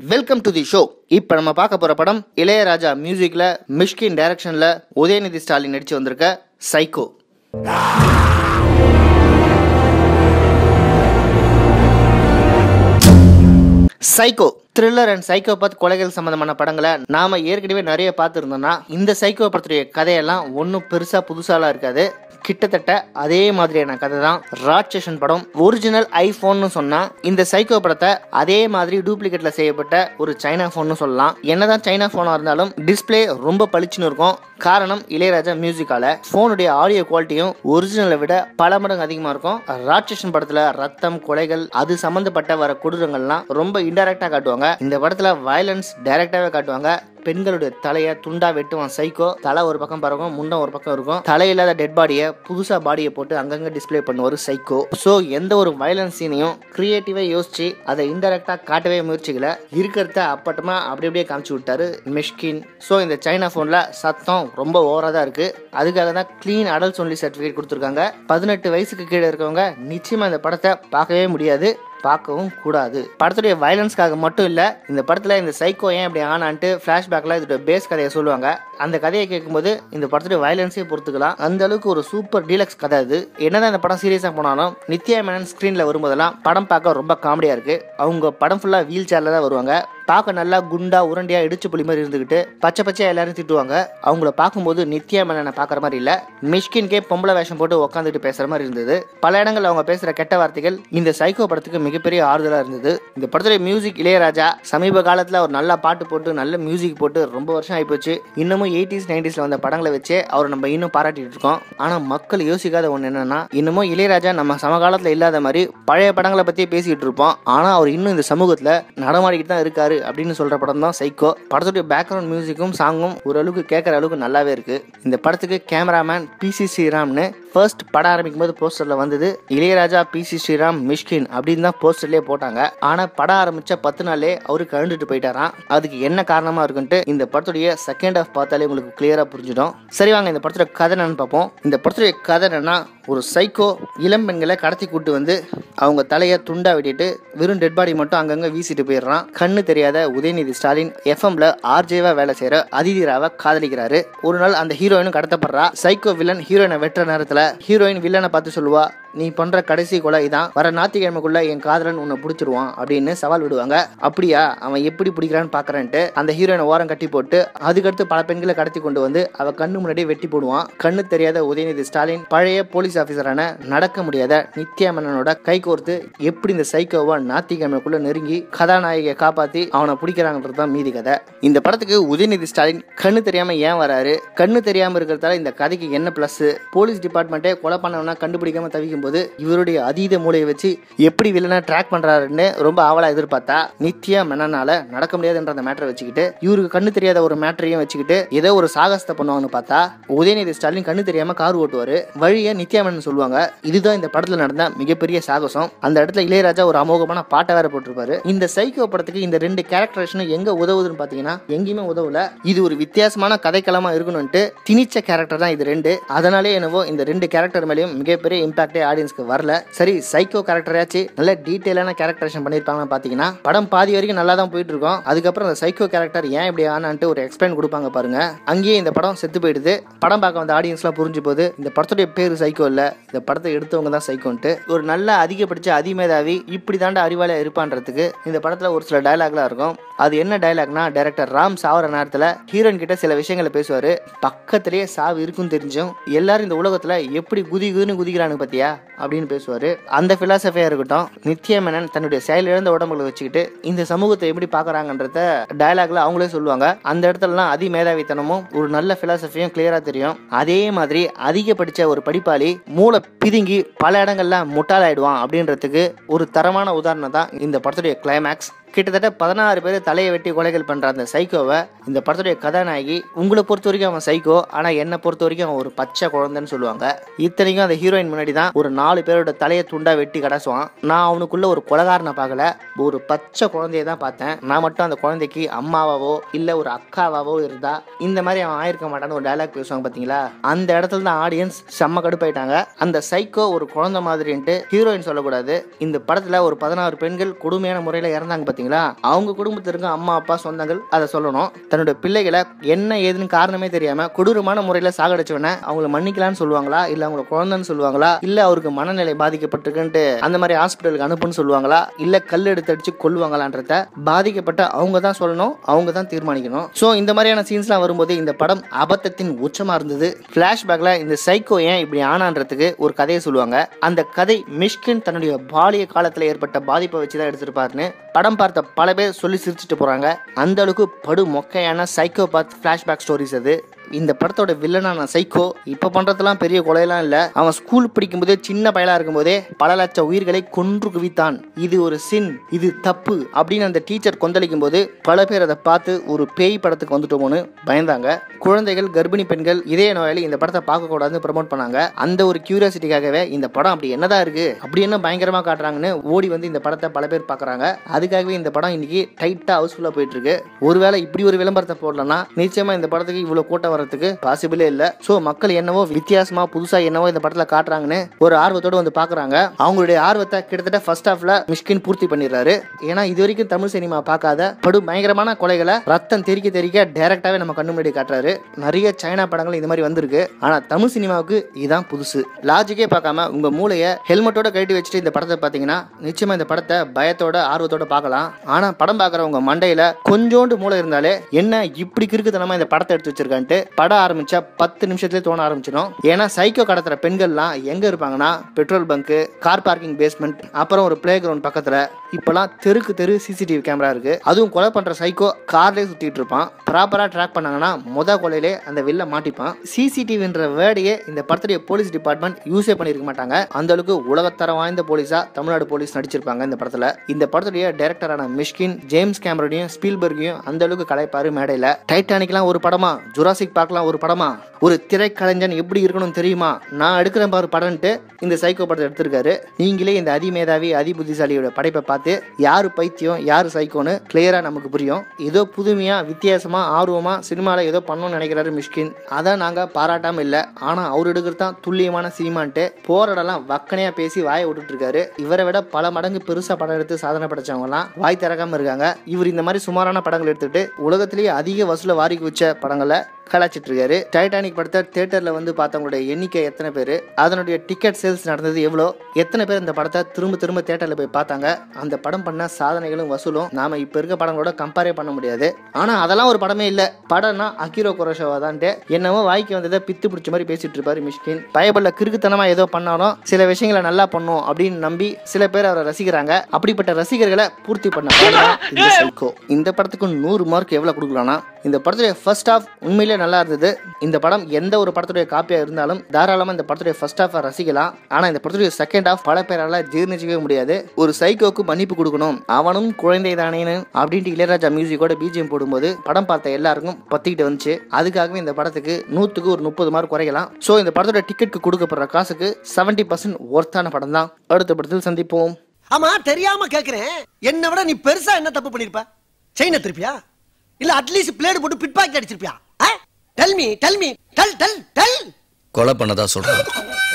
welcome to the show இப்போ நம்ம பார்க்க போற படம் இளையராஜா மியூசிக்ல மிஷ்கின் டைரக்ஷன்ல உதயநிதி ஸ்டாலின் நடிச்சு வந்திருக்க psycho psycho thriller and psychopath கொலைகள் சம்பந்தமான படங்களை நாம ஏற்கனவே நிறைய பார்த்துருந்தோம்னா இந்த சைக்கோ படத்துடைய கதையெல்லாம் ஒன்றும் பெருசா புதுசாலாம் இருக்காது கிட்டத்தட்ட அதே மாதிரியான கதை தான் ராட்சசன் படம் ஒரிஜினல் ஐஃபோன்னு சொன்னா இந்த சைக்கோ படத்தை அதே மாதிரி டூப்ளிகேட்ல செய்யப்பட்ட ஒரு சைனா ஃபோன்னு சொல்லலாம் என்னதான் சைனா ஃபோனா இருந்தாலும் டிஸ்ப்ளே ரொம்ப பளிச்சுன்னு இருக்கும் காரணம் இளையராஜா மியூசிக்கால ஃபோனுடைய ஆடியோ குவாலிட்டியும் ஒரிஜினலை விட பல மடங்கு அதிகமா இருக்கும் ராட்சசன் படத்துல ரத்தம் கொலைகள் அது சம்பந்தப்பட்ட வர கொடூரங்கள்லாம் ரொம்ப இன்டெரக்டா காட்டுவாங்க இந்த படத்துல வயலன்ஸ் டைரக்டாவே காட்டுவாங்க பெண்களுடைய தலையை துண்டா வெட்டுவான் சைக்கோ தலை ஒரு பக்கம் பறக்கும் முண்டம் ஒரு பக்கம் இருக்கும் தலை இல்லாத டெட் பாடியை புதுசா பாடியை போட்டு அங்கங்க டிஸ்ப்ளே பண்ணுவார் சைக்கோ ஸோ எந்த ஒரு வயலன்ஸ் சீனையும் கிரியேட்டிவா யோசிச்சு அதை இன்டெரக்டா காட்டவே முயற்சிக்கல இருக்கிறத அப்பட்டமா அப்படி அப்படியே காமிச்சு விட்டாரு மிஷ்கின் ஸோ இந்த சைனா ஃபோன்ல சத்தம் ரொம்ப ஓவரா தான் இருக்கு அதுக்காக தான் க்ளீன் அடல்ட் ஒன்லி சர்டிஃபிகேட் கொடுத்துருக்காங்க பதினெட்டு வயசுக்கு கீழே இருக்கவங்க நிச்சயமா இந்த படத்தை பார்க்கவே முடியாது பார்க்கவும் கூடாது படத்துடைய வயலன்ஸ்க்காக மட்டும் இல்லை இந்த படத்தில் இந்த சைக்கோ ஏன் இப்படி ஆனான்ட்டு ஃப்ளாஷ்பேக்கில் இதோட பேஸ் கதையை சொல்லுவாங்க அந்த கதையை கேட்கும்போது இந்த படத்துடைய வயலன்ஸே பொறுத்துக்கலாம் அந்த அளவுக்கு ஒரு சூப்பர் டீலக்ஸ் கதை அது என்னதான் இந்த படம் சீரியஸாக போனாலும் நித்யா மேனன் ஸ்க்ரீனில் வரும்போதெல்லாம் படம் பார்க்க ரொம்ப காமெடியாக இருக்கு அவங்க படம் ஃபுல்லாக வீல் சேரில் தான் வருவாங்க பார்க்க நல்லா குண்டா உருண்டையா இடிச்சு புலி மாதிரி இருந்துகிட்டு பச்சை பச்சையா எல்லாரும் திட்டுவாங்க அவங்கள பார்க்கும்போது நித்யா மேனனை பார்க்குற மாதிரி இல்ல மிஷ்கின்கே பொம்பளை வேஷம் போட்டு உட்காந்துட்டு பேசுற மாதிரி இருந்தது பல இடங்கள்ல அவங்க பேசுற கெட்ட வார்த்தைகள் இந்த சைக்கோ படத்துக்கு மிகப்பெரிய ஆறுதலா இருந்தது இந்த படத்துடைய மியூசிக் இளையராஜா சமீப காலத்துல ஒரு நல்ல பாட்டு போட்டு நல்ல மியூசிக் போட்டு ரொம்ப வருஷம் ஆயிப்போச்சு இன்னமும் எயிட்டிஸ் நைன்டிஸ்ல வந்த படங்களை வச்சே அவர் நம்ம இன்னும் பாராட்டிட்டு இருக்கோம் ஆனா மக்கள் யோசிக்காத ஒண்ணு என்னன்னா இன்னமும் இளையராஜா நம்ம சமகாலத்துல இல்லாத மாதிரி பழைய படங்களை பத்தி பேசிட்டு இருப்போம் ஆனா அவர் இன்னும் இந்த சமூகத்துல நடமாடிக்கிட்டு தான் இருக்காரு அப்படின்னு சொல்ற படம் தான் சைக்கோ படத்துடைய பேக்ரவுண்ட் மியூசிக்கும் சாங்கும் ஓரளவுக்கு கேட்கற அளவுக்கு நல்லாவே இருக்கு இந்த படத்துக்கு கேமராமேன் பி சி ஸ்ரீராம்னு ஃபர்ஸ்ட் படம் ஆரம்பிக்கும் போது போஸ்டர்ல வந்தது இளையராஜா பி சி ஸ்ரீராம் மிஷ்கின் அப்படின்னு தான் போஸ்டர்லயே போட்டாங்க ஆனா படம் ஆரம்பிச்ச பத்து நாளே அவரு கழுந்துட்டு போயிட்டாராம் அதுக்கு என்ன காரணமா இருக்குன்ட்டு இந்த படத்துடைய செகண்ட் ஹாஃப் பார்த்தாலே உங்களுக்கு கிளியரா புரிஞ்சிடும் சரி வாங்க இந்த படத்துடைய கதை என்னன்னு பார்ப்போம் இந்த படத்துடைய கதை என்னன்னா ஒரு சைக்கோ இளம் பெண்களை கடத்தி கூட்டு வந்து அவங்க தலையை துண்டா வெட்டிட்டு வெறும் டெட் பாடி மட்டும் அங்கங்க வீசிட்டு போயிடுறான் கண்ணு தெரியாத உதயநிதி ஸ்டாலின் எஃப்எம்ல ஆர்ஜேவா வேலை செய்யற அதிதிராவை காதலிக்கிறாரு ஒரு நாள் அந்த ஹீரோயினும் கடத்தப்படுறா சைக்கோ வில்லன் ஹீரோயினை வெட்டுற நேரத்துல ஹீரோயின் வில்லனை பார்த்து சொல்லுவா நீ பண்ற கடைசி கொலை இதான் வர ஞாயிற்றுக்கிழமைக்குள்ள என் காதலன் உன்னை பிடிச்சிருவான் அப்படின்னு சவால் விடுவாங்க அப்படியா அவன் எப்படி பிடிக்கிறான்னு பாக்குறேன்ட்டு அந்த ஹீரோயினை ஓரம் கட்டி போட்டு அதுக்கடுத்து பல பெண்களை கடத்தி கொண்டு வந்து அவ கண்ணு முன்னாடி வெட்டி போடுவான் கண்ணு தெரியாத உதயநிதி ஸ்டாலின் பழைய போலீஸ் ஆபீசரான நடக்க முடியாத நித்யா மேனனோட கை கோர்த்து எப்படி இந்த சைக்கோவை ஞாயிற்றுக்கிழமைக்குள்ள நெருங்கி கதாநாயகியை காப்பாத்தி அவனை பிடிக்கிறாங்கன்றது தான் மீதி கதை இந்த படத்துக்கு உதயநிதி ஸ்டாலின் கண்ணு தெரியாம ஏன் வராரு கண்ணு தெரியாம இருக்கிறதால இந்த கதைக்கு என்ன பிளஸ் போலீஸ் டிபார்ட்மெண்ட்டே கொலை பண்ணவனா கண்டுபிடிக்காம தவிக்கும் போது இவருடைய அதீத மூளையை வச்சு எப்படி வில்லனை ட்ராக் பண்றாருன்னு ரொம்ப ஆவலா எதிர்பார்த்தா நித்யா மெனனால நடக்க முடியாதுன்ற அந்த மேட்டரை வச்சுக்கிட்டு இவருக்கு கண்ணு தெரியாத ஒரு மேட்டரையும் வச்சுக்கிட்டு ஏதோ ஒரு சாகசத்தை பண்ணுவாங்கன்னு பார்த்தா உதயநிதி ஸ்டாலின் கண்ணு தெரியாம கார் ஓட்டுவாரு வழியை நித்யா மேனன் சொல்லுவாங்க இதுதான் இந்த படத்துல நடந்த மிகப்பெரிய சாகசம் அந்த இடத்துல இளையராஜா ஒரு அமோகமான பாட்டை வேற போட்டிருப்பாரு இந்த சைக்கோ படத்துக்கு இந்த ரெண்டு கேரக்டரேஷனும் எங்க உதவுதுன்னு பாத்தீங்கன்னா எங்கேயுமே உதவல இது ஒரு வித்தியாசமான கதைக்களமா இருக்கணும்ட்டு திணிச்ச கேரக்டர் தான் இது ரெண்டு அதனாலே என்னவோ இந்த ரெண்டு கேரக்டர் மேலேயும் மிகப்பெரிய இம்பாக்டே ஆடியன்ஸ்க்கு வரல சரி சைக்கோ கேரக்டராச்சு நல்ல டீட்டெயிலான கேரக்டரேஷன் பண்ணிருப்பாங்கன்னு பாத்தீங்கன்னா படம் பாதி வரைக்கும் நல்லா தான் போயிட்டு இருக்கோம் அதுக்கப்புறம் அந்த சைக்கோ கேரக்டர் ஏன் இப்படி ஆனான்ட்டு ஒரு எக்ஸ்பிளைன் கொடுப்பாங்க பாருங்க அங்கேயே இந்த படம் செத்து போயிடுது படம் பார்க்க வந்த ஆடியன்ஸ்லாம் புரிஞ்சு போது இந்த படத்துடைய பேரு சைக்கோ இல்ல இந்த படத்தை எடுத்தவங்க தான் சைக்கோன்ட்டு ஒரு நல்ல அதிகப்படிச்ச அதிமேதாவி இப்படி தாண்ட அறிவாளியா இருப்பான்றதுக்கு இந்த படத்துல ஒரு சில டயலாக்லாம் இருக்கும் அது என்ன டயலாக்னா டைரக்டர் ராம் சாவர நேரத்துல ஹீரோயின் கிட்ட சில விஷயங்களை பேசுவாரு பக்கத்திலேயே சாவு இருக்குன்னு தெரிஞ்சும் எல்லாரும் இந்த உலகத்துல எப்படி குதி குதின்னு குதிக்கிறானு பத்தியா அப்படின்னு பேசுவாரு அந்த பிலாசபியா இருக்கட்டும் நித்யா மேனன் தன்னுடைய செயலிழந்த உடம்புகளை வச்சுக்கிட்டு இந்த சமூகத்தை எப்படி பாக்குறாங்கன்றத டயலாக்ல அவங்களே சொல்லுவாங்க அந்த இடத்துலலாம் அதி மேதாவித்தனமும் ஒரு நல்ல பிலாசபியும் கிளியரா தெரியும் அதே மாதிரி அதிக படிச்ச ஒரு படிப்பாளி மூளை பிதுங்கி பல இடங்கள்ல முட்டாளாயிடுவான் அப்படின்றதுக்கு ஒரு தரமான உதாரணம் தான் இந்த படத்துடைய கிளைமேக்ஸ் கிட்டத்தட்ட பதினாறு பேர் தலையை வெட்டி கொலைகள் பண்ற அந்த சைக்கோவை இந்த படத்துடைய கதாநாயகி உங்களை பொறுத்த வரைக்கும் அவன் சைக்கோ ஆனா என்னை பொறுத்த வரைக்கும் அவன் ஒரு பச்சை குழந்தைன்னு சொல்லுவாங்க இத்தனைக்கும் அந்த ஹீரோயின் முன்னாடி தான் ஒரு நாலு பேரோட தலையை துண்டா வெட்டி கடாசுவான் நான் அவனுக்குள்ள ஒரு கொலகாரனை பார்க்கல ஒரு பச்சை குழந்தைய தான் பார்த்தேன் நான் மட்டும் அந்த குழந்தைக்கு அம்மாவாவோ இல்ல ஒரு அக்காவாவோ இருந்தா இந்த மாதிரி அவன் ஆயிருக்க மாட்டான்னு ஒரு டயலாக் பேசுவாங்க பாத்தீங்களா அந்த இடத்துல தான் ஆடியன்ஸ் செம்ம கடுப்பாயிட்டாங்க அந்த சைக்கோ ஒரு குழந்தை மாதிரின்ட்டு ஹீரோயின் சொல்லக்கூடாது இந்த படத்துல ஒரு பதினாறு பெண்கள் கொடுமையான முறையில இறந்தாங்க பாத்தீங்களா பாத்தீங்களா அவங்க குடும்பத்தில் இருக்க அம்மா அப்பா சொந்தங்கள் அதை சொல்லணும் தன்னோட பிள்ளைகளை என்ன ஏதுன்னு காரணமே தெரியாம கொடூரமான முறையில சாகடிச்சவன அவங்கள மன்னிக்கலாம்னு சொல்லுவாங்களா இல்ல அவங்கள குழந்தைன்னு சொல்லுவாங்களா இல்ல அவருக்கு மனநிலை பாதிக்கப்பட்டிருக்குன்ட்டு அந்த மாதிரி ஹாஸ்பிட்டலுக்கு அனுப்புன்னு சொல்லுவாங்களா இல்ல கல் எடுத்து அடிச்சு கொல்லுவாங்களான்றத பாதிக்கப்பட்ட அவங்க தான் சொல்லணும் அவங்க தான் தீர்மானிக்கணும் ஸோ இந்த மாதிரியான சீன்ஸ்லாம் வரும்போது இந்த படம் அபத்தத்தின் உச்சமா இருந்தது பிளாஷ்பேக்ல இந்த சைக்கோ ஏன் இப்படி ஆனான்றதுக்கு ஒரு கதையை சொல்லுவாங்க அந்த கதை மிஷ்கின் தன்னுடைய பாலிய காலத்துல ஏற்பட்ட பாதிப்பை வச்சு தான் எடுத்திருப்பாருன்னு படம் பார்த்த பல பேர் சொல்லி சிரிச்சிட்டு போறாங்க அந்த அளவுக்கு படு மொக்கையான சைக்கோ பாத் பிளாஷ்பேக் ஸ்டோரிஸ் அது இந்த படத்தோட வில்லனான சைக்கோ இப்ப பண்றதெல்லாம் பெரிய கொலையெல்லாம் இல்ல அவன் ஸ்கூல் படிக்கும்போதே சின்ன பயலா இருக்கும்போதே பல லட்சம் உயிர்களை கொன்று குவித்தான் இது ஒரு சின் இது தப்பு அப்படின்னு அந்த டீச்சர் கொந்தளிக்கும் போது பல பேர் அதை பார்த்து ஒரு பேய் படத்துக்கு வந்துட்டோமோன்னு பயந்தாங்க குழந்தைகள் கர்ப்பிணி பெண்கள் இதய நோயாளி இந்த படத்தை பார்க்க கூடாதுன்னு ப்ரமோட் பண்ணாங்க அந்த ஒரு கியூரியாசிட்டிக்காகவே இந்த படம் அப்படி என்னதான் இருக்கு அப்படி என்ன பயங்கரமா காட்டுறாங்கன்னு ஓடி வந்து இந்த படத்தை பல பேர் பார்க்கறாங்க அதுக்காகவே இந்த படம் இன்னைக்கு டைட்டா ஹவுஸ்ஃபுல்லா போயிட்டு இருக்கு ஒருவேளை இப்படி ஒரு விளம்பரத்தை போடலன்னா நிச்சயமா இந்த படத்துக்கு இவ்வளவு கூட்டம் வரதுக்கு பாசிபிளே இல்ல சோ மக்கள் என்னவோ வித்தியாசமா புதுசா என்னவோ இந்த படத்துல காட்டுறாங்கன்னு ஒரு ஆர்வத்தோட வந்து பாக்குறாங்க அவங்களுடைய ஆர்வத்தை கிட்டத்தட்ட ஃபர்ஸ்ட் ஹாஃப்ல மிஷ்கின் பூர்த்தி பண்ணிடுறாரு ஏன்னா இது வரைக்கும் தமிழ் சினிமா பார்க்காத படு பயங்கரமான கொலைகளை ரத்தம் தெறிக்க தெறிக்க டைரக்டாவே நம்ம கண்ணு முன்னாடி காட்டுறாரு நிறைய சைனா படங்கள் இந்த மாதிரி வந்திருக்கு ஆனா தமிழ் சினிமாவுக்கு இதுதான் புதுசு லாஜிக்கே பார்க்காம உங்க மூளைய ஹெல்மெட்டோட கழட்டி வச்சுட்டு இந்த படத்தை பாத்தீங்கன்னா நிச்சயமா இந்த படத்தை பயத்தோட ஆர்வத்தோட பார்க்கலாம் ஆனா படம் பார்க்குறவங்க மண்டையில கொஞ்சோண்டு மூளை இருந்தாலே என்ன இப்படி கிறுக்குத்தனமா இந்த படத்தை எடுத்து வச்சிருக்கான்ட்டு படம் ஆரம்பிச்சா பத்து நிமிஷத்துலேயே தோண ஆரம்பிச்சிடும் ஏன்னா சைக்கோ கடத்துற பெண்கள்லாம் எங்க இருப்பாங்கன்னா petrol bunk car parking basement அப்புறம் ஒரு பிளே கிரவுண்ட் பக்கத்துல இப்பெல்லாம் தெருக்கு தெரு சிசிடிவி கேமரா இருக்கு அதுவும் கொலை பண்ற சைக்கோ கார்லயே சுத்திட்டு இருப்பான் ப்ராப்பரா ட்ராக் பண்ணாங்கன்னா முத கொலையிலே அந்த வெளில மாட்டிப்பான் சிசிடிவின்ற வேர்டையே இந்த படத்துடைய போலீஸ் டிபார்ட்மெண்ட் யூஸே பண்ணிருக்க மாட்டாங்க அந்த அளவுக்கு உலகத்தரம் வாய்ந்த போலீஸா தமிழ்நாடு போலீஸ் நடிச்சிருப்பாங்க இந்த படத்துல இந்த படத்துடைய டைரக்டரான மிஷ்கின் ஜேம்ஸ் கேமரனையும் ஸ்பீல்பர்கையும் அந்த அளவுக்கு கலைப்பாரு மேடையில டைட்டானிக்லாம் ஒரு படமா ஜுராசிக் பார்க்கலாம் ஒரு படமா ஒரு திரைக்கலைஞன் எப்படி இருக்கணும் தெரியுமா நான் எடுக்கிறேன் பாரு படம்ட்டு இந்த சைக்கோ படத்தை எடுத்திருக்காரு நீங்களே இந்த அதிமேதாவி அதி புத்திசாலியோட படைப்பை பார்த்து யாரு பைத்தியம் யாரு சைக்கோன்னு கிளியரா நமக்கு புரியும் ஏதோ புதுமையா வித்தியாசமா ஆர்வமா சினிமால ஏதோ பண்ணணும்னு நினைக்கிறாரு மிஷ்கின் அதை நாங்க பாராட்டாம இல்ல ஆனா அவர் எடுக்கிறது தான் துல்லியமான சினிமான்ட்டு போற இடம்லாம் வக்கனையா பேசி வாயை விட்டுட்டு இருக்காரு இவரை விட பல மடங்கு பெருசா படம் எடுத்து சாதனை படைச்சவங்க எல்லாம் வாய் திறக்காம இருக்காங்க இவர் இந்த மாதிரி சுமாரான படங்கள் எடுத்துட்டு உலகத்திலேயே அதிக வசூல வாரி குவிச்ச படங்களை கலாச்சிட்டு இருக்காரு டைட்டானிக் படத்தை தியேட்டர்ல வந்து பார்த்தவங்களுடைய எண்ணிக்கை எத்தனை பேர் அதனுடைய டிக்கெட் சேல்ஸ் நடந்தது எவ்வளோ எத்தனை பேர் இந்த படத்தை திரும்ப திரும்ப தியேட்டர்ல போய் பார்த்தாங்க அந்த படம் பண்ண சாதனைகளும் வசூலும் நாம இப்ப இருக்க படங்களோட கம்பேரே பண்ண முடியாது ஆனா அதெல்லாம் ஒரு படமே இல்ல படம்னா அகிரோ குரோஷோவா தான்ட்டு என்னவோ வாய்க்கு வந்ததை பித்து பிடிச்ச மாதிரி பேசிட்டு இருப்பாரு மிஷ்கின் பயபல்ல கிறுக்குத்தனமா ஏதோ பண்ணாலும் சில விஷயங்களை நல்லா பண்ணும் அப்படின்னு நம்பி சில பேர் அவரை ரசிக்கிறாங்க அப்படிப்பட்ட ரசிகர்களை பூர்த்தி பண்ண படம் தான் இந்த சைக்கோ இந்த படத்துக்கு நூறு மார்க் எவ்வளவு கொடுக்கலாம்னா இந்த படத்துடைய ஃபர்ஸ்ட் ஹாஃப் உண்மையிலே நல்லா இருந்தது இந்த படம் எந்த ஒரு படத்துடைய காப்பியா இருந்தாலும் தாராளமா இந்த படத்துடைய ஃபர்ஸ்ட் ஹாஃபை ரசிக்கலாம் ஆனா இந்த படத்துடைய செகண்ட் ஹாஃப் பல பேரால ஜீர்ணிச்சிக்கவே முடியாது ஒரு சைக்கோக்கு மன்னிப்பு கொடுக்கணும் அவனும் குழந்தை தானேன்னு அப்படின்ட்டு இளையராஜா மியூசிக்கோட பிஜிஎம் போடும்போது படம் பார்த்த எல்லாருக்கும் பத்திக்கிட்டு வந்துச்சு அதுக்காகவே இந்த படத்துக்கு நூத்துக்கு ஒரு முப்பது மார்க் குறைக்கலாம் ஸோ இந்த படத்தோட டிக்கெட்டுக்கு கொடுக்கப்படுற காசுக்கு செவன்டி பர்சன்ட் ஒர்த்தான படம் தான் அடுத்த படத்தில் சந்திப்போம் ஆமா தெரியாம கேக்குறேன் என்னை விட நீ பெருசா என்ன தப்பு பண்ணிருப்ப செயினை திருப்பியா இல்ல அட்லீஸ்ட் பிளேடு போட்டு பிட் பாக்கெட் அடிச்சிருப்பியா tell me tell me tell tell tell கொலை பண்ணதா சொல்றாங்க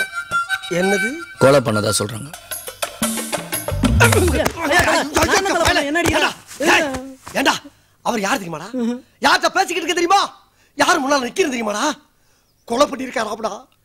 என்னது கொலை பண்ணதா சொல்றாங்க ஏண்டா, ஏய், ஏண்டா அவர் யார் தெரியுமாடா யார்கிட்ட பேசிக்கிட்டு இருக்க தெரியுமா யார் முன்னால நிக்கிறது தெரியுமாடா கொலை பண்ணிருக்காராப்டா